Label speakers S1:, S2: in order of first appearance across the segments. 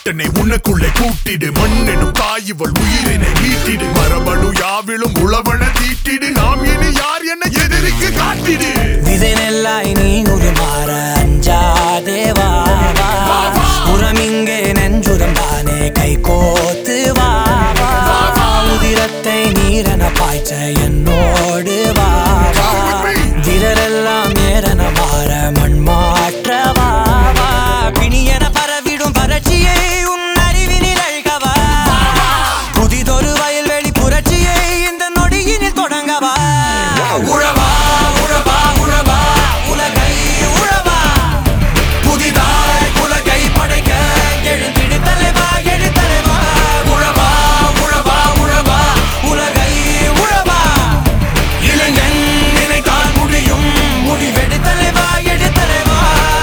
S1: பாட்டனை உனக்குள்ளே கூட்டிடு மண்ணெனும் தாயிவள் உயிரினை மீட்டிடு மரபணு யாவிலும் உழவன தீட்டிடு நாம் இனி யார் என எதிரிக்கு காட்டிடு
S2: விதைநெல்லாய் நீ உருமாற அஞ்சாதே வா வா. உரமிங்கே நெஞ்சுரம் தானே கை கோத்து வா வா. உதிரத்தை நீரென பாய்ச்ச என்னோடு வா வா. விரலெல்லாம் ஏறன மாற மண் மாற்ற வா வா. பிணியென பரவிடும் வறட்சியை உன் அறிவினில் அழுகவா புதிதொரு வயல்வெளி புரட்சியை இந்த நொடியினில் தொடங்கவா உழவா உழவா உழவா உலகை உழவா புதிதாய் உலகை படைக்க எழுந்திடு தலைவா எழு தலைவா உழவா உழவா உழவா உலகை உழவா இளைஞன் நினைத்தால் முடியும் முடிவெடு தலைவா எழு தலைவா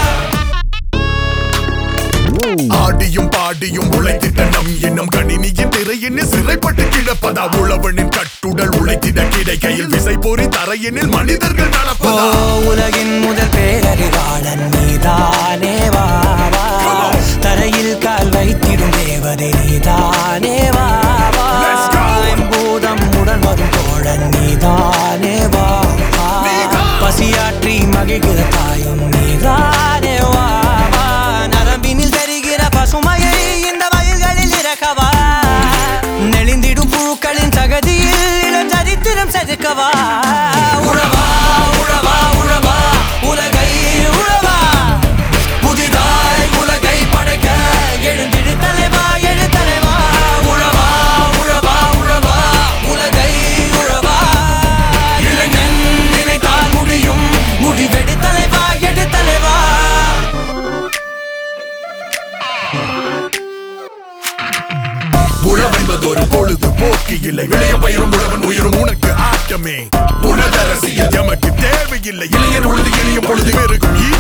S1: ஆடியும் பாடியும் உழைத்திட்ட நம் எண்ணம் கணினியின் திரையினில் சிறைப்பட்டு கிடப்பதா உழவனின் கட்டுடல் உழைத்திட கிடைக்கையில் விசை போரி தரையினில் மனிதர்கள்
S2: ஓ
S1: நடப்பதா
S2: உலகின் முதல் பேரறிவாளன் நீதானே வா வா தரையில் கால் வைத்திடும் தேவதை நீதானே வா வா
S1: Let's go.
S2: பூதம் உடன் வரும் தோழன் நீதானே வா வா.
S1: நீதான்.
S2: பசியாற்றி மகிழ்கிற தாயும் நீதானே வா வா நரம்பினில் தெரிகிற பசுமையை இந்த வயல்களில் இறக்கவா நெளிந்திடும் புழுக்களின் சகதியில் இளம் சரித்திரம் செதுக்கவா உழவா உழவா உழவா உலகை உழவா புதிதாய் உலகை படைக்க எழுந்திடு தலைவா எழு தலைவா உழவா உழவா உழவா உலகை உழவா இளைஞன் நினைத்தால் முடியும் முடிவெடு தலைவா எடு தலைவா
S1: உழவென்பது ஒரு பொழுது போக்கு இல்லை இளைய பயிரும் உழவன் உயிரும் உனக்கு ஆட்டமே உனதரசியல் எமக்கு தேவையில்லை இளையன் உழுது எளிய பொழுது பெருகும்